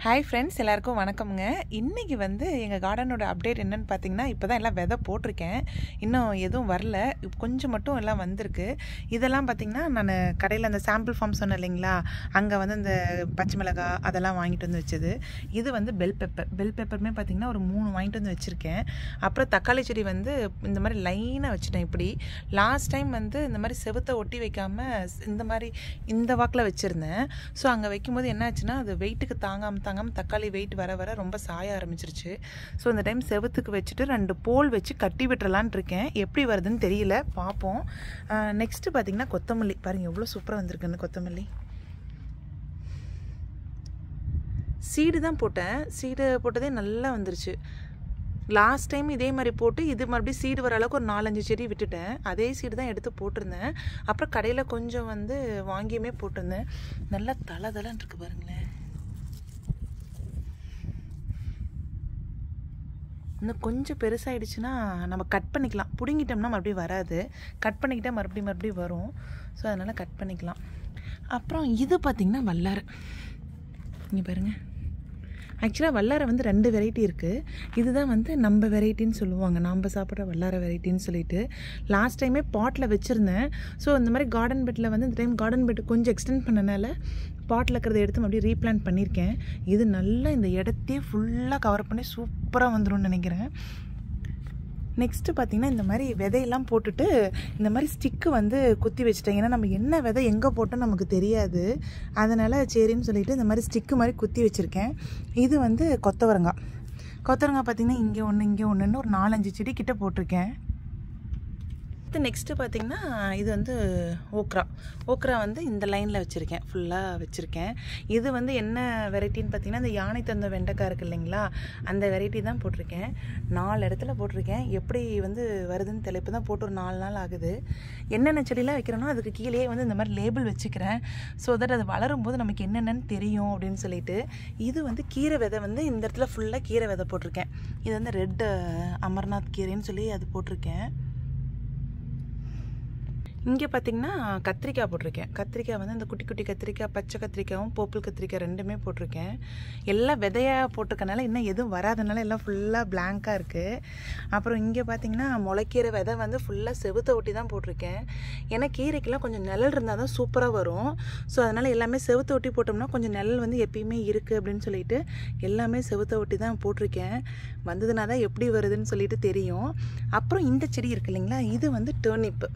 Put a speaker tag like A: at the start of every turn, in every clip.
A: hi friends எல்லாருக்கும் வணக்கம்ங்க இன்றைக்கி வந்து எங்கள் கார்டனோட அப்டேட் என்னன்னு பார்த்தீங்கன்னா இப்போ தான் எல்லாம் விதை போட்டிருக்கேன் இன்னும் எதுவும் வரல இப்ப கொஞ்சம் மட்டும் எல்லாம் வந்திருக்கு இதெல்லாம் பார்த்தீங்கன்னா நான் கடையில் அந்த சாம்பிள் ஃபார்ம் சொன்னேன் இல்லைங்களா அங்கே வந்து அந்த பச்சை மிளகாய் அதெல்லாம் வாங்கிட்டு வந்து வச்சது இது வந்து பெல் பெப்பர் பெல் பெப்பருமே பார்த்தீங்கன்னா ஒரு மூணு வாங்கிட்டு வந்து வச்சுருக்கேன் அப்புறம் தக்காளி செடி வந்து இந்த மாதிரி லைனாக வச்சுட்டேன் இப்படி லாஸ்ட் டைம் வந்து இந்த மாதிரி செவுத்தை ஒட்டி வைக்காமல் இந்த மாதிரி இந்த வாக்கில் வச்சுருந்தேன் ஸோ அங்கே வைக்கும்போது என்ன ஆச்சுன்னா அது வெயிட்டுக்கு தாங்காமல் தாங்காமல் தக்காளி வெயிட் வர வர ரொம்ப சாய ஆரம்பிச்சிருச்சு ஸோ இந்த டைம் செவுத்துக்கு வச்சுட்டு ரெண்டு போல் வச்சு கட்டி விட்டுறலான் இருக்கேன் எப்படி வருதுன்னு தெரியல பார்ப்போம் நெக்ஸ்ட்டு பார்த்தீங்கன்னா கொத்தமல்லி பாருங்கள் எவ்வளோ சூப்பராக வந்திருக்குன்னு கொத்தமல்லி சீடு தான் போட்டேன் சீடு போட்டதே நல்லா வந்துருச்சு லாஸ்ட் டைம் இதே மாதிரி போட்டு இது மறுபடியும் சீடு வர அளவுக்கு ஒரு நாலஞ்சு செடி விட்டுட்டேன் அதே சீடு தான் எடுத்து போட்டிருந்தேன் அப்புறம் கடையில் கொஞ்சம் வந்து வாங்கியுமே போட்டிருந்தேன் நல்லா தலை தலைன்னு இருக்கு பாருங்களேன் இன்னும் கொஞ்சம் பெருசாகிடுச்சுன்னா நம்ம கட் பண்ணிக்கலாம் பிடுங்கிட்டோம்னா மறுபடியும் வராது கட் பண்ணிக்கிட்டால் மறுபடியும் மறுபடியும் வரும் ஸோ அதனால் கட் பண்ணிக்கலாம் அப்புறம் இது பார்த்திங்கன்னா வல்லாரை இங்கே பாருங்கள் ஆக்சுவலாக வல்லாரை வந்து ரெண்டு வெரைட்டி இருக்குது இதுதான் வந்து நம்ம வெரைட்டின்னு சொல்லுவாங்க நாம் சாப்பிட்ற வல்லாரை வெரைட்டின்னு சொல்லிட்டு லாஸ்ட் டைமே பாட்டில் வச்சுருந்தேன் ஸோ இந்த மாதிரி கார்டன் பெட்டில் வந்து இந்த டைம் கார்டன் பெட் கொஞ்சம் எக்ஸ்டெண்ட் பண்ணனால பாட்டில் இருக்கிறத எடுத்து மறுபடியும் ரீப்ளான்ட் பண்ணியிருக்கேன் இது நல்லா இந்த இடத்தையே ஃபுல்லாக கவர் பண்ணி சூப்பராக வந்துடும் நினைக்கிறேன் நெக்ஸ்ட்டு பார்த்திங்கன்னா இந்த மாதிரி விதையெல்லாம் போட்டுட்டு இந்த மாதிரி ஸ்டிக்கு வந்து குத்தி வச்சுட்டேன் ஏன்னா நம்ம என்ன விதை எங்கே போட்டோம் நமக்கு தெரியாது அதனால் சரின்னு சொல்லிட்டு இந்த மாதிரி ஸ்டிக்கு மாதிரி குத்தி வச்சுருக்கேன் இது வந்து கொத்தவரங்காய் கொத்தவரங்காய் பார்த்திங்கன்னா இங்கே ஒன்று இங்கே ஒன்றுன்னு ஒரு நாலஞ்சு செடி கிட்ட போட்டிருக்கேன் அடுத்து நெக்ஸ்ட்டு பார்த்திங்கன்னா இது வந்து ஓக்ரா ஓக்ரா வந்து இந்த லைனில் வச்சுருக்கேன் ஃபுல்லாக வச்சுருக்கேன் இது வந்து என்ன வெரைட்டின்னு பார்த்தீங்கன்னா இந்த யானை தந்த வெண்டைக்காய் இருக்குது இல்லைங்களா அந்த வெரைட்டி தான் போட்டிருக்கேன் நாலு இடத்துல போட்டிருக்கேன் எப்படி வந்து வருதுன்னு தெரியல இப்போ தான் போட்டு ஒரு நாலு நாள் ஆகுது என்னென்ன செடியெலாம் வைக்கிறேனோ அதுக்கு கீழேயே வந்து இந்த மாதிரி லேபிள் வச்சுக்கிறேன் ஸோ தட் அது வளரும்போது நமக்கு என்னென்னு தெரியும் அப்படின்னு சொல்லிட்டு இது வந்து கீரை விதை வந்து இந்த இடத்துல ஃபுல்லாக கீரை விதை போட்டிருக்கேன் இது வந்து ரெட் அமர்நாத் கீரைன்னு சொல்லி அது போட்டிருக்கேன் இங்கே பார்த்தீங்கன்னா கத்திரிக்காய் போட்டிருக்கேன் கத்திரிக்காய் வந்து அந்த குட்டி குட்டி கத்திரிக்காய் பச்சை கத்திரிக்காயும் போப்பிள் கத்திரிக்காய் ரெண்டுமே போட்டிருக்கேன் எல்லாம் விதையாக போட்டிருக்கனால இன்னும் எதுவும் வராதனால எல்லாம் ஃபுல்லாக பிளாங்காக இருக்குது அப்புறம் இங்கே பார்த்தீங்கன்னா முளைக்கீரை விதை வந்து ஃபுல்லாக செவுத்தை ஒட்டி தான் போட்டிருக்கேன் ஏன்னா கீரைக்கெல்லாம் கொஞ்சம் நிழல் இருந்தால் தான் சூப்பராக வரும் ஸோ அதனால் எல்லாமே செவுத்தை ஒட்டி போட்டோம்னா கொஞ்சம் நிழல் வந்து எப்பயுமே இருக்குது அப்படின்னு சொல்லிட்டு எல்லாமே செவுத்தை ஒட்டி தான் போட்டிருக்கேன் வந்ததுனா தான் எப்படி வருதுன்னு சொல்லிட்டு தெரியும் அப்புறம் இந்த செடி இருக்கு இல்லைங்களா இது வந்து டேர்னிப்பு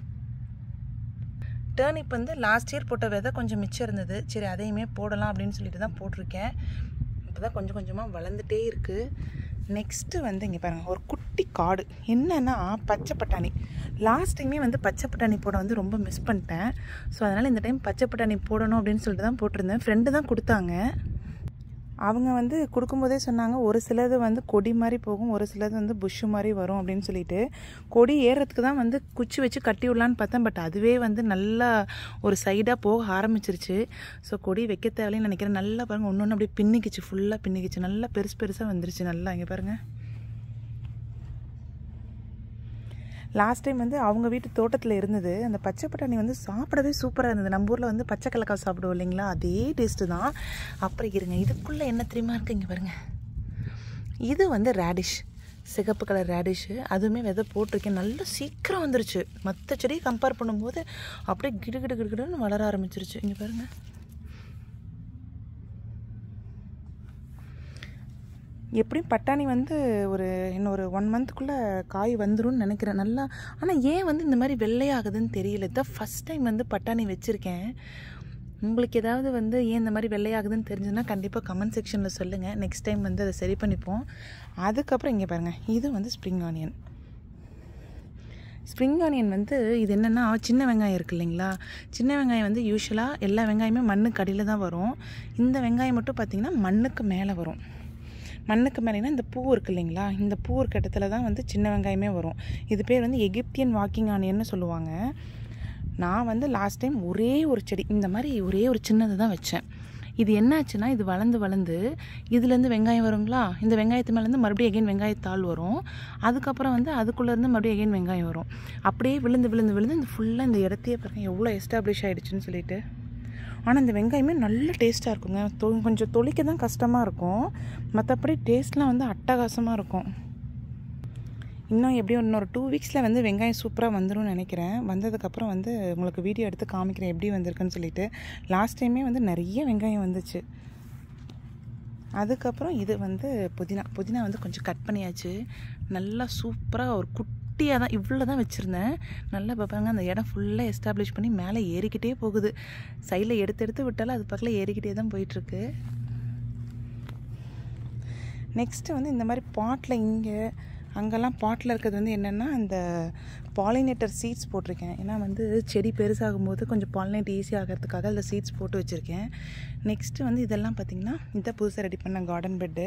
A: டேர்னிப் வந்து லாஸ்ட் இயர் போட்ட விதை கொஞ்சம் மிச்சம் இருந்தது சரி அதையுமே போடலாம் அப்படின்னு சொல்லிட்டு தான் போட்டிருக்கேன் இப்போ தான் கொஞ்சம் கொஞ்சமாக வளர்ந்துட்டே இருக்குது நெக்ஸ்ட்டு வந்து இங்கே பாருங்கள் ஒரு குட்டி காடு என்னென்னா பச்சை பட்டாணி லாஸ்ட் டைமே வந்து பச்சை பட்டாணி போட வந்து ரொம்ப மிஸ் பண்ணிட்டேன் ஸோ அதனால் இந்த டைம் பச்சை பட்டாணி போடணும் அப்படின்னு சொல்லிட்டு தான் போட்டிருந்தேன் ஃப்ரெண்டு தான் கொடுத்தாங்க அவங்க வந்து கொடுக்கும்போதே சொன்னாங்க ஒரு சிலது வந்து கொடி மாதிரி போகும் ஒரு சிலது வந்து புஷ்ஷு மாதிரி வரும் அப்படின்னு சொல்லிட்டு கொடி ஏறுறதுக்கு தான் வந்து குச்சி வச்சு கட்டி விடலான்னு பார்த்தேன் பட் அதுவே வந்து நல்லா ஒரு சைடாக போக ஆரம்பிச்சிருச்சு ஸோ கொடி வைக்க தேவையில்லைன்னு நினைக்கிறேன் நல்லா பாருங்கள் ஒன்று ஒன்று அப்படியே பின்னிக்கிச்சு ஃபுல்லாக பின்னிக்கிச்சு நல்லா பெருசு பெருசாக வந்துருச்சு நல்லா இங்கே பாருங்கள் லாஸ்ட் டைம் வந்து அவங்க வீட்டு தோட்டத்தில் இருந்தது அந்த பச்சை பட்டாணி வந்து சாப்பிடவே சூப்பராக இருந்தது நம்ம ஊரில் வந்து பச்சை கலக்காய் சாப்பிடுவோம் இல்லைங்களா அதே டேஸ்ட்டு தான் அப்புறம் இருங்க இதுக்குள்ளே என்ன தெரியுமா இருக்குது இங்கே பாருங்கள் இது வந்து ரேடிஷ் சிகப்பு கலர் ரேடிஷு அதுவுமே விதை போட்டிருக்கேன் நல்லா சீக்கிரம் வந்துருச்சு மற்ற செடியை கம்பேர் பண்ணும்போது அப்படியே கிடு கிடு கிடு கிடுன்னு வளர ஆரம்பிச்சிருச்சு இங்கே பாருங்கள் எப்படியும் பட்டாணி வந்து ஒரு இன்னும் ஒரு ஒன் மந்த்துக்குள்ளே காய் வந்துரும்னு நினைக்கிறேன் நல்லா ஆனால் ஏன் வந்து இந்த மாதிரி வெள்ளையாகுதுன்னு தெரியல இதான் ஃபஸ்ட் டைம் வந்து பட்டாணி வச்சுருக்கேன் உங்களுக்கு ஏதாவது வந்து ஏன் இந்த மாதிரி வெள்ளையாகுதுன்னு தெரிஞ்சுன்னா கண்டிப்பாக கமெண்ட் செக்ஷனில் சொல்லுங்கள் நெக்ஸ்ட் டைம் வந்து அதை சரி பண்ணிப்போம் அதுக்கப்புறம் இங்கே பாருங்கள் இது வந்து ஸ்ப்ரிங் ஆனியன் ஸ்ப்ரிங் ஆனியன் வந்து இது என்னென்னா சின்ன வெங்காயம் இருக்குது இல்லைங்களா சின்ன வெங்காயம் வந்து யூஸ்வலாக எல்லா வெங்காயமே மண்ணுக்கு அடியில் தான் வரும் இந்த வெங்காயம் மட்டும் பார்த்திங்கன்னா மண்ணுக்கு மேலே வரும் மண்ணுக்கு மேலேனா இந்த பூ இருக்குது இல்லைங்களா இந்த பூ இருக்க இடத்துல தான் வந்து சின்ன வெங்காயமே வரும் இது பேர் வந்து எகிப்தியன் வாக்கிங் ஆனியன்னு சொல்லுவாங்க நான் வந்து லாஸ்ட் டைம் ஒரே ஒரு செடி இந்த மாதிரி ஒரே ஒரு சின்னது தான் வச்சேன் இது என்னாச்சுன்னா இது வளர்ந்து வளர்ந்து இதுலேருந்து வெங்காயம் வருங்களா இந்த வெங்காயத்து மேலேருந்து மறுபடியும் எகைன் வெங்காயத்தாள் வரும் அதுக்கப்புறம் வந்து அதுக்குள்ளேருந்து மறுபடியும் எகைன் வெங்காயம் வரும் அப்படியே விழுந்து விழுந்து விழுந்து இந்த ஃபுல்லாக இந்த இடத்தையே பாருங்க எவ்வளோ எஸ்டாப்ளிஷ் ஆகிடுச்சுன்னு சொல்லிட்டு ஆனால் இந்த வெங்காயமே நல்ல டேஸ்ட்டாக இருக்குங்க தொ கொஞ்சம் தொளிக்க தான் கஷ்டமாக இருக்கும் மற்றபடி டேஸ்ட்லாம் வந்து அட்டகாசமாக இருக்கும் இன்னும் எப்படியும் இன்னொரு டூ வீக்ஸில் வந்து வெங்காயம் சூப்பராக வந்துரும்னு நினைக்கிறேன் வந்ததுக்கப்புறம் வந்து உங்களுக்கு வீடியோ எடுத்து காமிக்கிறேன் எப்படி வந்திருக்குன்னு சொல்லிட்டு லாஸ்ட் டைமே வந்து நிறைய வெங்காயம் வந்துச்சு அதுக்கப்புறம் இது வந்து புதினா புதினா வந்து கொஞ்சம் கட் பண்ணியாச்சு நல்லா சூப்பராக ஒரு குட்டியாக தான் இவ்வளோ தான் வச்சுருந்தேன் நல்லா பார்ப்பாங்க அந்த இடம் ஃபுல்லாக எஸ்டாப்ளிஷ் பண்ணி மேலே ஏறிக்கிட்டே போகுது சைடில் எடுத்து எடுத்து விட்டாலும் அது பக்கத்தில் ஏறிக்கிட்டே தான் போயிட்டுருக்கு நெக்ஸ்ட்டு வந்து இந்த மாதிரி பாட்டில் இங்கே அங்கெல்லாம் பாட்டில் இருக்கிறது வந்து என்னென்னா அந்த பாலினேட்டர் சீட்ஸ் போட்டிருக்கேன் ஏன்னா வந்து செடி பெருசாகும் போது கொஞ்சம் பாலினேட் ஈஸி ஆகிறதுக்காக அதில் சீட்ஸ் போட்டு வச்சுருக்கேன் நெக்ஸ்ட்டு வந்து இதெல்லாம் பார்த்திங்கன்னா இதை புதுசாக ரெடி பண்ண கார்டன் பெட்டு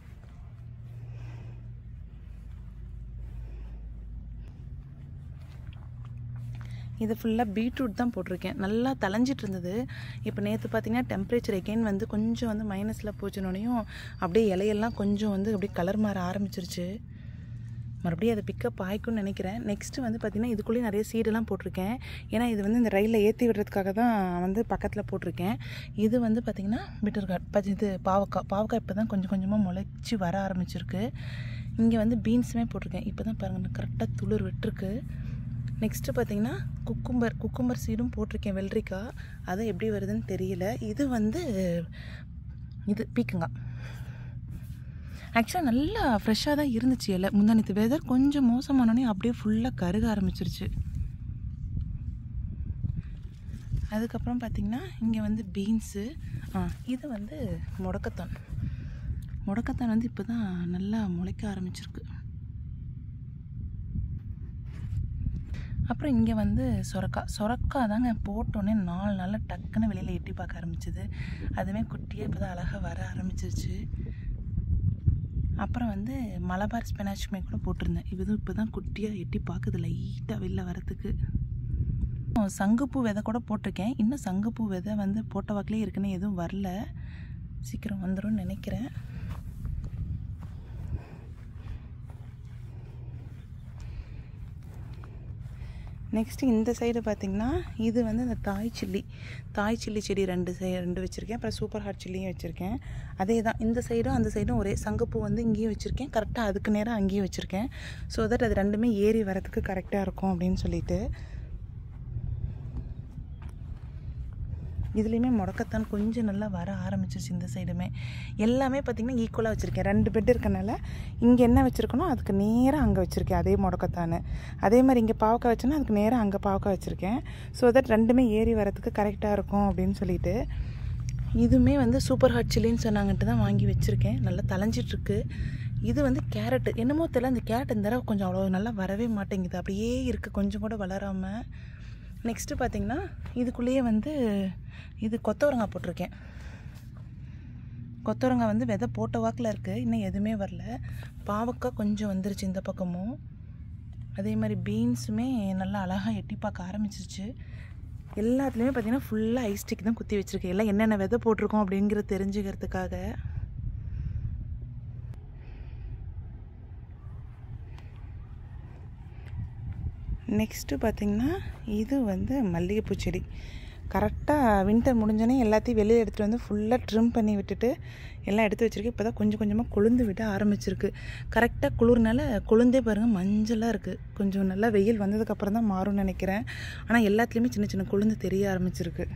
A: இது ஃபுல்லாக பீட்ரூட் தான் போட்டிருக்கேன் நல்லா தலைஞ்சிட்டு இருந்தது இப்போ நேற்று பார்த்தீங்கன்னா டெம்பரேச்சர் எகெயின் வந்து கொஞ்சம் வந்து மைனஸில் போச்சுனோடையும் அப்படியே இலையெல்லாம் கொஞ்சம் வந்து அப்படியே கலர் மாற ஆரம்பிச்சிருச்சு மறுபடியும் அதை பிக்கப் ஆயிக்கும்னு நினைக்கிறேன் நெக்ஸ்ட்டு வந்து பார்த்திங்கன்னா இதுக்குள்ளேயே நிறைய சீடெல்லாம் போட்டிருக்கேன் ஏன்னா இது வந்து இந்த ரயிலில் ஏற்றி விடுறதுக்காக தான் வந்து பக்கத்தில் போட்டிருக்கேன் இது வந்து பார்த்திங்கன்னா பிட்டர்காட் ப இது பாவக்காய் பாவக்காய் இப்போ தான் கொஞ்சம் கொஞ்சமாக முளைச்சி வர ஆரம்பிச்சிருக்கு இங்கே வந்து பீன்ஸுமே போட்டிருக்கேன் இப்போ தான் பாருங்கள் கரெக்டாக துளிர் விட்டுருக்கு நெக்ஸ்ட்டு பார்த்தீங்கன்னா குக்கும்பர் குக்கும்பர் சீடும் போட்டிருக்கேன் வெள்ளரிக்காய் அது எப்படி வருதுன்னு தெரியல இது வந்து இது பீக்கங்காய் ஆக்சுவலாக நல்லா ஃப்ரெஷ்ஷாக தான் இருந்துச்சு இலை முந்தானத்து வெதர் கொஞ்சம் மோசமானோடனே அப்படியே ஃபுல்லாக கருக ஆரம்பிச்சிருச்சு அதுக்கப்புறம் பார்த்திங்கன்னா இங்கே வந்து பீன்ஸு ஆ இது வந்து முடக்கத்தான் முடக்கத்தான் வந்து இப்போ தான் நல்லா முளைக்க ஆரம்பிச்சிருக்கு அப்புறம் இங்கே வந்து சொரக்காய் சொரக்காய் தாங்க போட்டோன்னே நாலு நாளில் டக்குன்னு வெளியில் எட்டி பார்க்க ஆரம்பிச்சிது அதுவுமே குட்டியாக இப்போ தான் அழகாக வர ஆரம்பிச்சிருச்சு அப்புறம் வந்து மலபார் ஸ்பினாச்சுமே கூட போட்டிருந்தேன் இதுவும் இப்போ தான் குட்டியாக எட்டி பார்க்குது லைட்டாக வெளில வரத்துக்கு சங்குப்பூ விதை கூட போட்டிருக்கேன் இன்னும் சங்குப்பூ விதை வந்து போட்ட வாக்கிலே இருக்குன்னு எதுவும் வரல சீக்கிரம் வந்துடும் நினைக்கிறேன் நெக்ஸ்ட்டு இந்த சைடு பார்த்திங்கன்னா இது வந்து இந்த தாய் சில்லி தாய் சில்லி செடி ரெண்டு சை ரெண்டு வச்சுருக்கேன் அப்புறம் சூப்பர் ஹாட் சில்லியும் வச்சுருக்கேன் அதே தான் இந்த சைடும் அந்த சைடும் ஒரே சங்குப்பூ வந்து இங்கேயும் வச்சுருக்கேன் கரெக்டாக அதுக்கு நேராக அங்கேயும் வச்சுருக்கேன் ஸோ தட் அது ரெண்டுமே ஏறி வரதுக்கு கரெக்டாக இருக்கும் அப்படின்னு சொல்லிட்டு இதுலேயுமே முடக்கத்தான் கொஞ்சம் நல்லா வர ஆரம்பிச்சிருச்சு இந்த சைடுமே எல்லாமே பார்த்திங்கன்னா ஈக்குவலாக வச்சுருக்கேன் ரெண்டு பெட் இருக்கனால இங்கே என்ன வச்சுருக்கணும் அதுக்கு நேராக அங்கே வச்சுருக்கேன் அதே முடக்கத்தான் அதே மாதிரி இங்கே பாவக்காய் வச்சோன்னா அதுக்கு நேராக அங்கே பாவக்காய் வச்சுருக்கேன் ஸோ தட் ரெண்டுமே ஏறி வரதுக்கு கரெக்டாக இருக்கும் அப்படின்னு சொல்லிட்டு இதுவுமே வந்து சூப்பர் ஹாட் சில்லின்னு சொன்னாங்கன்ட்டு தான் வாங்கி வச்சுருக்கேன் நல்லா தலைஞ்சிட்ருக்கு இது வந்து கேரட்டு என்னமோ தெரியல அந்த கேரட் இந்த தடவை கொஞ்சம் அவ்வளோ நல்லா வரவே மாட்டேங்குது அப்படியே இருக்குது கொஞ்சம் கூட வளராமல் நெக்ஸ்ட்டு பார்த்திங்கன்னா இதுக்குள்ளேயே வந்து இது கொத்தவரங்காய் போட்டிருக்கேன் கொத்தவரங்காய் வந்து விதை போட்ட வாக்கில் இருக்குது இன்னும் எதுவுமே வரல பாவக்காய் கொஞ்சம் வந்துருச்சு இந்த பக்கமும் அதே மாதிரி பீன்ஸுமே நல்லா அழகாக எட்டி பார்க்க ஆரம்பிச்சிருச்சு எல்லாத்துலேயுமே பார்த்திங்கன்னா ஃபுல்லாக ஐஸ்டிக் தான் குத்தி வச்சுருக்கேன் எல்லாம் என்னென்ன விதை போட்டிருக்கோம் அப்படிங்கிறத தெரிஞ்சுக்கிறதுக்காக நெக்ஸ்ட்டு பார்த்திங்கன்னா இது வந்து மல்லிகைப்பூ செடி கரெக்டாக வின்டர் முடிஞ்சோடனே எல்லாத்தையும் வெளியே எடுத்துகிட்டு வந்து ஃபுல்லாக ட்ரிம் பண்ணி விட்டுட்டு எல்லாம் எடுத்து வச்சுருக்கேன் இப்போ தான் கொஞ்சம் கொஞ்சமாக கொழுந்து விட ஆரம்பிச்சிருக்கு கரெக்டாக குளிர்னால கொழுந்தே பாருங்கள் மஞ்சளாக இருக்குது கொஞ்சம் நல்லா வெயில் வந்ததுக்கப்புறம் தான் மாறும்னு நினைக்கிறேன் ஆனால் எல்லாத்துலேயுமே சின்ன சின்ன கொழுந்து தெரிய ஆரம்பிச்சிருக்கு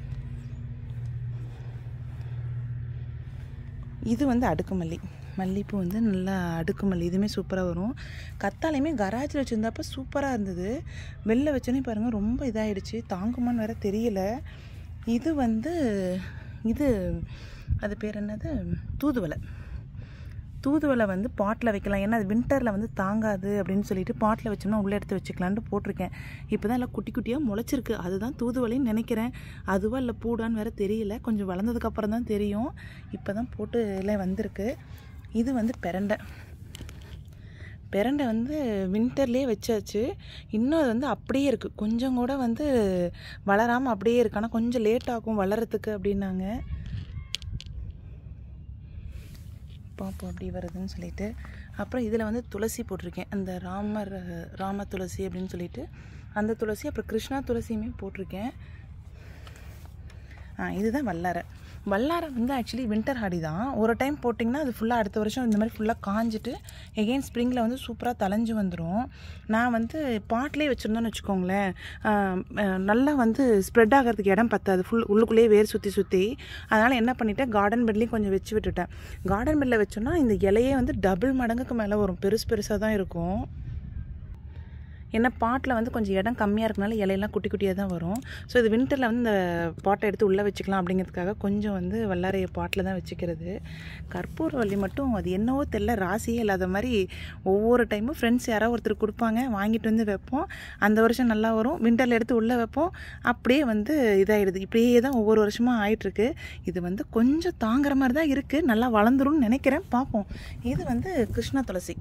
A: இது வந்து அடுக்குமல்லி மல்லிகைப்பூ வந்து நல்லா அடுக்குமல்லி இதுவுமே சூப்பராக வரும் கத்தாலையுமே கராஜில் வச்சுருந்தப்ப சூப்பராக இருந்தது வெளில வச்சோன்னே பாருங்கள் ரொம்ப இதாகிடுச்சு தாங்குமான்னு வேற தெரியல இது வந்து இது அது பேர் என்னது தூதுவளை தூதுவளை வந்து பாட்டில் வைக்கலாம் ஏன்னா அது வின்டரில் வந்து தாங்காது அப்படின்னு சொல்லிட்டு பாட்டில் வச்சோம்னா உள்ளே எடுத்து வச்சுக்கலான்ட்டு போட்டிருக்கேன் இப்போ தான் எல்லாம் குட்டி குட்டியாக முளைச்சிருக்கு அதுதான் தூதுவளைன்னு நினைக்கிறேன் அதுவா இல்லை பூடான்னு வேறு தெரியல கொஞ்சம் வளர்ந்ததுக்கப்புறம் தான் தெரியும் இப்போ தான் போட்டு எல்லாம் வந்திருக்கு இது வந்து பெரண்டை பெரண்டை வந்து வின்டர்லேயே வச்சாச்சு இன்னும் அது வந்து அப்படியே இருக்குது கொஞ்சம் கூட வந்து வளராமல் அப்படியே இருக்கு ஆனால் கொஞ்சம் லேட் ஆகும் வளர்கிறதுக்கு அப்படின்னாங்க பார்ப்போம் அப்படி வருதுன்னு சொல்லிட்டு அப்புறம் இதில் வந்து துளசி போட்டிருக்கேன் அந்த ராமர் ராம துளசி அப்படின்னு சொல்லிட்டு அந்த துளசி அப்புறம் கிருஷ்ணா துளசியுமே போட்டிருக்கேன் ஆ, இதுதான் வல்லாரை வல்லாரை வந்து ஆக்சுவலி வின்டர் ஹாடி தான் ஒரு டைம் போட்டிங்கன்னா அது ஃபுல்லாக அடுத்த வருஷம் இந்த மாதிரி ஃபுல்லாக காஞ்சிட்டு எகெயின் ஸ்ப்ரிங்கில் வந்து சூப்பராக தளைஞ்சு வந்துடும் நான் வந்து பாட்லேயே வச்சுருந்தோன்னு வச்சுக்கோங்களேன் ஆ, ஆ, நல்லா வந்து ஸ்ப்ரெட் ஆகிறதுக்கு இடம் பத்தாது ஃபுல் உள்ளுக்குள்ளேயே வேர் சுற்றி சுற்றி அதனால் என்ன பண்ணிட்டேன் கார்டன் பெட்லேயும் கொஞ்சம் வச்சு விட்டுட்டேன் கார்டன் பெட்டில் வச்சோன்னா இந்த இலையே வந்து டபுள் மடங்குக்கு மேலே வரும் பெருசு பெருசாக தான் இருக்கும் ஏன்னா பாட்டில் வந்து கொஞ்சம் இடம் கம்மியாக இருக்கனால இலையெல்லாம் குட்டி குட்டியாக தான் வரும் ஸோ இது வின்டரில் வந்து இந்த பாட்டை எடுத்து உள்ளே வச்சுக்கலாம் அப்படிங்கிறதுக்காக கொஞ்சம் வந்து வல்லாரைய பாட்டில் தான் வச்சுக்கிறது கற்பூரவள்ளி மட்டும் அது என்னவோ தெரில ராசியே இல்லாத மாதிரி ஒவ்வொரு டைமும் ஃப்ரெண்ட்ஸ் யாராவது ஒருத்தர் கொடுப்பாங்க வாங்கிட்டு வந்து வைப்போம் அந்த வருஷம் நல்லா வரும் வின்டரில் எடுத்து உள்ளே வைப்போம் அப்படியே வந்து இதாகிடுது இப்படியே தான் ஒவ்வொரு வருஷமாக ஆயிட்டிருக்கு இது வந்து கொஞ்சம் தாங்குற மாதிரி தான் இருக்குது நல்லா வளர்ந்துரும்னு நினைக்கிறேன் பார்ப்போம் இது வந்து கிருஷ்ண துளசி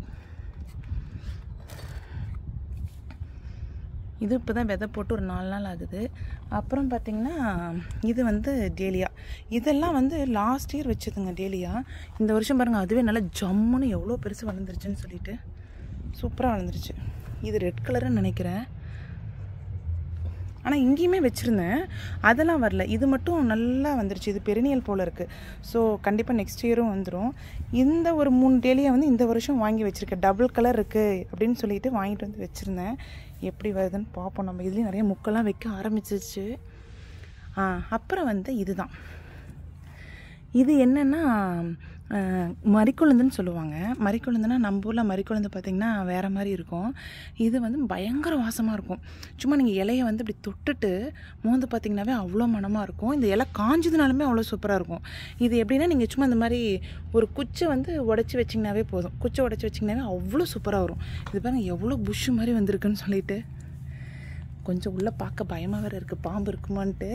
A: இது இப்போ தான் விதை போட்டு ஒரு நாலு நாள் ஆகுது அப்புறம் பார்த்திங்கன்னா இது வந்து டேலியா இதெல்லாம் வந்து லாஸ்ட் இயர் வச்சதுங்க டேலியா இந்த வருஷம் பாருங்கள் அதுவே நல்லா ஜம்முன்னு எவ்வளோ பெருசு வளர்ந்துருச்சுன்னு சொல்லிட்டு சூப்பராக வளர்ந்துருச்சு இது ரெட் கலருன்னு நினைக்கிறேன் ஆனால் இங்கேயுமே வச்சுருந்தேன் அதெல்லாம் வரல இது மட்டும் நல்லா வந்துருச்சு இது பெருநியல் போல் இருக்குது ஸோ கண்டிப்பாக நெக்ஸ்ட் இயரும் வந்துடும் இந்த ஒரு மூணு டேலியை வந்து இந்த வருஷம் வாங்கி வச்சுருக்கேன் டபுள் கலர் இருக்குது அப்படின்னு சொல்லிட்டு வாங்கிட்டு வந்து வச்சுருந்தேன் எப்படி வருதுன்னு பார்ப்போம் நம்ம இதுலேயும் நிறைய முக்கெல்லாம் வைக்க ஆரம்பிச்சிருச்சு ஆ, அப்புறம் வந்து இதுதான் இது என்னென்னா மறிக்குழுந்துன்னு சொல்லுவாங்க மறிக்குழுந்துனா நம்ம ஊரில் மறிக்குழுந்து பார்த்திங்கன்னா வேறு மாதிரி இருக்கும் இது வந்து பயங்கர வாசமாக இருக்கும் சும்மா நீங்கள் இலையை வந்து இப்படி தொட்டுட்டு மோந்து பார்த்தீங்கன்னாவே அவ்வளோ மணமாக இருக்கும் இந்த இலை காஞ்சதுனாலுமே அவ்வளோ சூப்பராக இருக்கும் இது எப்படின்னா நீங்கள் சும்மா இந்த மாதிரி ஒரு குச்சை வந்து உடச்சி வச்சிங்கனாவே போதும் குச்சை உடச்சி வச்சிங்கனாவே அவ்வளோ சூப்பராக வரும் இது பாருங்க எவ்வளோ புஷ்ஷு மாதிரி வந்திருக்குன்னு சொல்லிட்டு கொஞ்சம் உள்ளே பார்க்க பயமாக வேறு இருக்குது பாம்பு இருக்குமான்ட்டு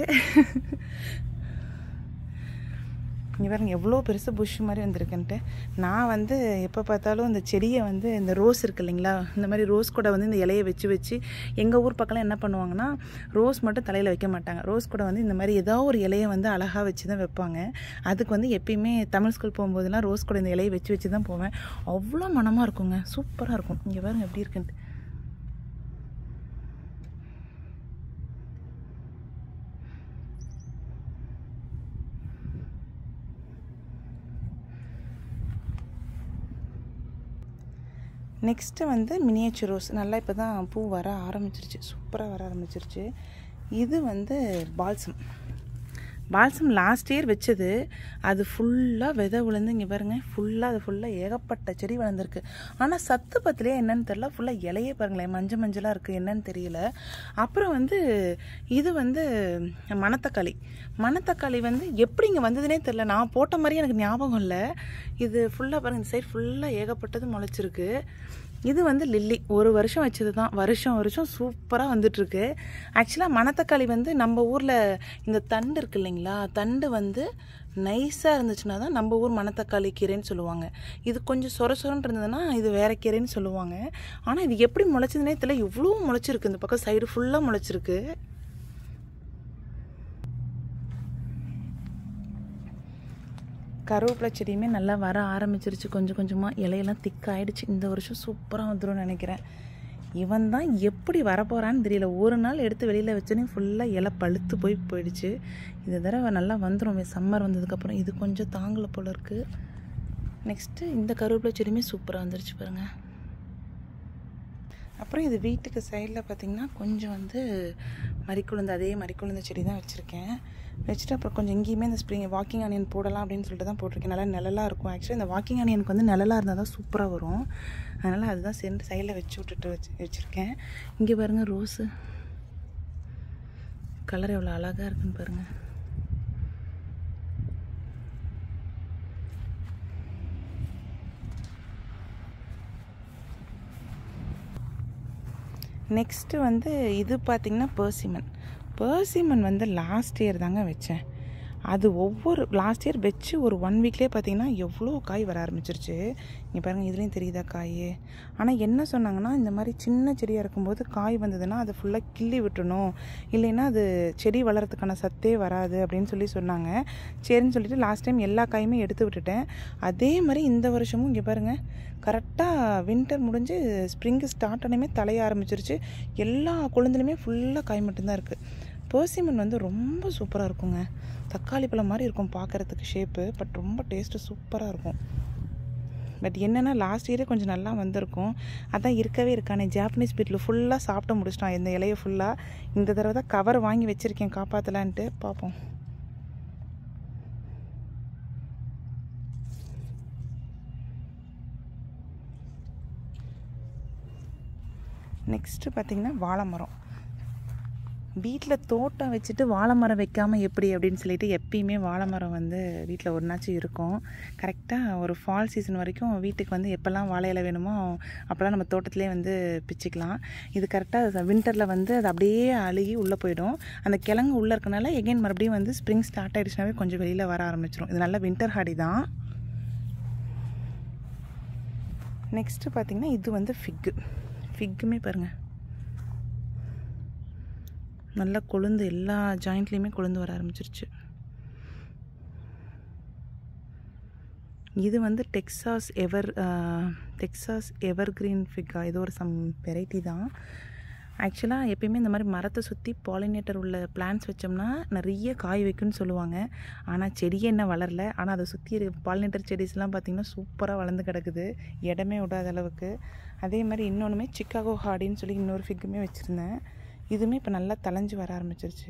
A: இங்கே பாருங்க எவ்வளோ பெருசு புஷ் மாதிரி வந்திருக்குன்ட்டு நான் வந்து எப்போ பார்த்தாலும் இந்த செடியை வந்து இந்த ரோஸ் இருக்கு இல்லைங்களா இந்த மாதிரி ரோஸ் கூட வந்து இந்த இலையை வச்சு வச்சு எங்கள் ஊர் பக்கம்லாம் என்ன பண்ணுவாங்கன்னா ரோஸ் மட்டும் தலையில் வைக்க மாட்டாங்க ரோஸ் கூட வந்து இந்த மாதிரி ஏதோ ஒரு இலையை வந்து அழகாக வச்சு தான் வைப்பாங்க அதுக்கு வந்து எப்பயுமே தமிழ் ஸ்கூல் போகும்போதெல்லாம் ரோஸ் கூட இந்த இலையை வச்சு வச்சு தான் போவேன் அவ்வளோ மனமாக இருக்குங்க சூப்பராக இருக்கும் இங்கே பாருங்க எப்படி இருக்குன்ட்டு நெக்ஸ்ட்டு வந்து மினியேச்சர் ரோஸ் நல்லா இப்போ தான் பூ வர ஆரம்பிச்சிருச்சு சூப்பராக வர ஆரம்பிச்சிருச்சு இது வந்து பால்சம் பால்சம் லாஸ்ட் இயர் வச்சது அது ஃபுல்லாக விதை விழுந்து இங்கே பாருங்க ஃபுல்லாக அது ஃபுல்லாக ஏகப்பட்ட செடி வளர்ந்துருக்கு ஆனால் சத்து பத்திலே என்னன்னு தெரியல ஃபுல்லாக இலையே பாருங்களேன் மஞ்சள் மஞ்சளாக இருக்குது என்னன்னு தெரியல அப்புறம் வந்து இது வந்து மணத்தக்காளி மணத்தக்காளி வந்து எப்படி இங்கே வந்ததுனே தெரில நான் போட்ட மாதிரி எனக்கு ஞாபகம் இல்லை இது ஃபுல்லாக பாருங்க இந்த சைடு ஃபுல்லாக ஏகப்பட்டது முளைச்சிருக்கு இது வந்து லில்லி ஒரு வருஷம் வச்சது தான் வருஷம் வருஷம் சூப்பராக வந்துட்டுருக்கு ஆக்சுவலாக மணத்தக்காளி வந்து நம்ம ஊரில் இந்த தண்டு இருக்கு இல்லைங்களா தண்டு வந்து நைஸாக இருந்துச்சுன்னா தான் நம்ம ஊர் மணத்தக்காளி கீரைன்னு சொல்லுவாங்க இது கொஞ்சம் சொர சொரன்னு இருந்ததுன்னா இது வேற கீரைன்னு சொல்லுவாங்க ஆனால் இது எப்படி முளைச்சதுனே தெரியல இவ்வளோ முளைச்சிருக்கு இந்த பக்கம் சைடு ஃபுல்லாக முளைச்சிருக்கு கருவேப்பிலை செடியுமே நல்லா வர ஆரம்பிச்சிருச்சு கொஞ்சம் கொஞ்சமாக இலையெல்லாம் திக்காயிடுச்சு இந்த வருஷம் சூப்பராக வந்துடும் நினைக்கிறேன் இவன் தான் எப்படி வரப்போகிறான்னு தெரியல ஒரு நாள் எடுத்து வெளியில் வச்சோன்னே ஃபுல்லாக இலை பழுத்து போய் போயிடுச்சு இந்த தடவை நல்லா வந்துடும் சம்மர் வந்ததுக்கப்புறம் இது கொஞ்சம் தாங்கலை போல இருக்குது நெக்ஸ்ட்டு இந்த கருவேப்பிலை செடியுமே சூப்பராக வந்துருச்சு பாருங்கள் அப்புறம் இது வீட்டுக்கு சைடில் பார்த்திங்கன்னா கொஞ்சம் வந்து மறிக்குழுந்து அதே மறிக்குழுந்த செடி தான் வச்சுருக்கேன் வச்சுட்டு அப்புறம் கொஞ்சம் எங்கேயுமே இந்த ஸ்ப்ரிங் வாக்கிங் ஆனியன் போடலாம் அப்படின்னு சொல்லிட்டு தான் போட்டிருக்கேன் நல்லா நிழலாக இருக்கும் ஆக்சுவலி இந்த வாக்கிங் ஆனியனுக்கு வந்து நிழலாக இருந்தால் தான் சூப்பராக வரும் அதனால் அதுதான் சென்று சைடில் வச்சு விட்டுட்டு வச்சு வச்சுருக்கேன் இங்கே பாருங்கள் ரோஸு கலர் எவ்வளோ அழகாக இருக்குன்னு பாருங்கள் நெக்ஸ்ட்டு வந்து இது பார்த்திங்கன்னா பர்சிமன் பர்சிமன் வந்து லாஸ்ட் இயர் தாங்க வச்சேன் அது ஒவ்வொரு லாஸ்ட் இயர் வச்சு ஒரு ஒன் வீக்லேயே பார்த்தீங்கன்னா எவ்வளோ காய் வர ஆரம்பிச்சிருச்சு இங்கே பாருங்கள் இதுலேயும் தெரியுதா காய் ஆனால் என்ன சொன்னாங்கன்னா இந்த மாதிரி சின்ன செடியாக இருக்கும்போது காய் வந்ததுன்னா அதை ஃபுல்லாக கிள்ளி விட்டுணும் இல்லைன்னா அது செடி வளர்கிறதுக்கான சத்தே வராது அப்படின்னு சொல்லி சொன்னாங்க சரின்னு சொல்லிட்டு லாஸ்ட் டைம் எல்லா காயுமே எடுத்து விட்டுட்டேன் அதே மாதிரி இந்த வருஷமும் இங்கே பாருங்கள் கரெக்டாக வின்டர் முடிஞ்சு ஸ்ப்ரிங்கு ஸ்டார்ட் ஆனமே தலைய ஆரம்பிச்சிருச்சு எல்லா குழந்தைலுமே ஃபுல்லாக காய் மட்டும்தான் இருக்குது பர்சிமன் வந்து ரொம்ப சூப்பராக இருக்குங்க தக்காளி பழம் மாதிரி இருக்கும் பார்க்குறதுக்கு ஷேப்பு பட் ரொம்ப டேஸ்ட்டு சூப்பராக இருக்கும் பட் என்னென்னா லாஸ்ட் இயரே கொஞ்சம் நல்லா வந்திருக்கும் அதான் இருக்கவே இருக்கானே ஜாப்பனீஸ் பீட்டில் ஃபுல்லாக சாப்பிட்டு முடிச்சிட்டான் இந்த இலையை ஃபுல்லாக இந்த தடவை தான் கவர் வாங்கி வச்சுருக்கேன் காப்பாற்றலான்ட்டு பார்ப்போம் நெக்ஸ்ட்டு பார்த்திங்கன்னா வாழை மரம் வீட்டில் தோட்டம் வச்சுட்டு வாழை மரம் வைக்காமல் எப்படி அப்படின்னு சொல்லிட்டு எப்பயுமே வாழை மரம் வந்து வீட்டில் ஒன்றாச்சும் இருக்கும் கரெக்டாக ஒரு ஃபால் சீசன் வரைக்கும் வீட்டுக்கு வந்து எப்போல்லாம் வாழை இலை வேணுமோ அப்போல்லாம் நம்ம தோட்டத்திலே வந்து பிச்சுக்கலாம் இது கரெக்டாக வின்டரில் வந்து அது அப்படியே அழுகி உள்ளே போயிடும் அந்த கிழங்கு உள்ளே இருக்கனால எகைன் மறுபடியும் வந்து ஸ்ப்ரிங் ஸ்டார்ட் ஆகிடுச்சுனாவே கொஞ்சம் வெளியில் வர ஆரம்பிச்சிடும் இது நல்ல வின்டர் ஹாடி தான் நெக்ஸ்ட்டு பார்த்திங்கன்னா இது வந்து ஃபிக்கு ஃபிக்குமே பாருங்கள் நல்லா கொழுந்து எல்லா ஜாயிண்ட்லேயுமே கொழுந்து வர ஆரம்பிச்சிருச்சு இது வந்து Texas ever Texas evergreen ஃபிக்கா இது ஒரு சம் வெரைட்டி தான் ஆக்சுவலாக எப்பயுமே இந்த மாதிரி மரத்தை சுற்றி பாலினேட்டர் உள்ள பிளான்ஸ் வச்சோம்னா நிறைய காய் வைக்கும்னு சொல்லுவாங்க ஆனால் செடியே என்ன வளரல ஆனால் அதை சுற்றி இருக்க பாலினேட்டர் செடிஸ்லாம் பார்த்திங்கன்னா சூப்பராக வளர்ந்து கிடக்குது இடமே விடாத அளவுக்கு அதே மாதிரி இன்னொன்றுமே சிக்காகோ ஹாடின்னு சொல்லி இன்னொரு ஃபிக்குமே வச்சுருந்தேன் இதுவுமே இப்போ நல்லா தலைஞ்சு வர ஆரம்பிச்சிருச்சு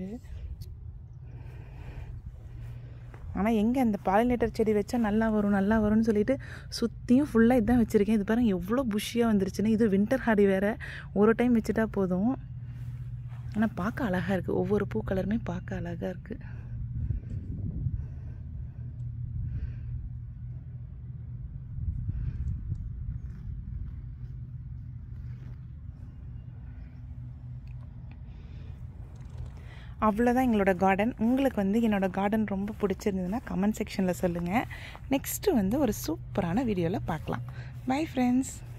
A: ஆனால் எங்கே அந்த பாலினேட்டர் செடி வச்சா நல்லா வரும் நல்லா வரும்னு சொல்லிட்டு சுற்றியும் ஃபுல்லாக இதான் வச்சுருக்கேன் இது பாருங்கள் எவ்வளோ புஷ்ஷியாக வந்துருச்சுன்னு இது வின்டர் ஹாடி வேறு ஒரு டைம் வச்சுட்டா போதும் ஆனால் பார்க்க அழகாக இருக்குது ஒவ்வொரு பூ கலருமே பார்க்க அழகாக இருக்குது அவ்வளோதான் எங்களோட கார்டன் உங்களுக்கு வந்து என்னோடய கார்டன் ரொம்ப பிடிச்சிருந்ததுன்னா கமெண்ட் செக்ஷனில் சொல்லுங்கள் நெக்ஸ்ட்டு வந்து ஒரு சூப்பரான வீடியோவில் பார்க்கலாம் பை ஃப்ரெண்ட்ஸ்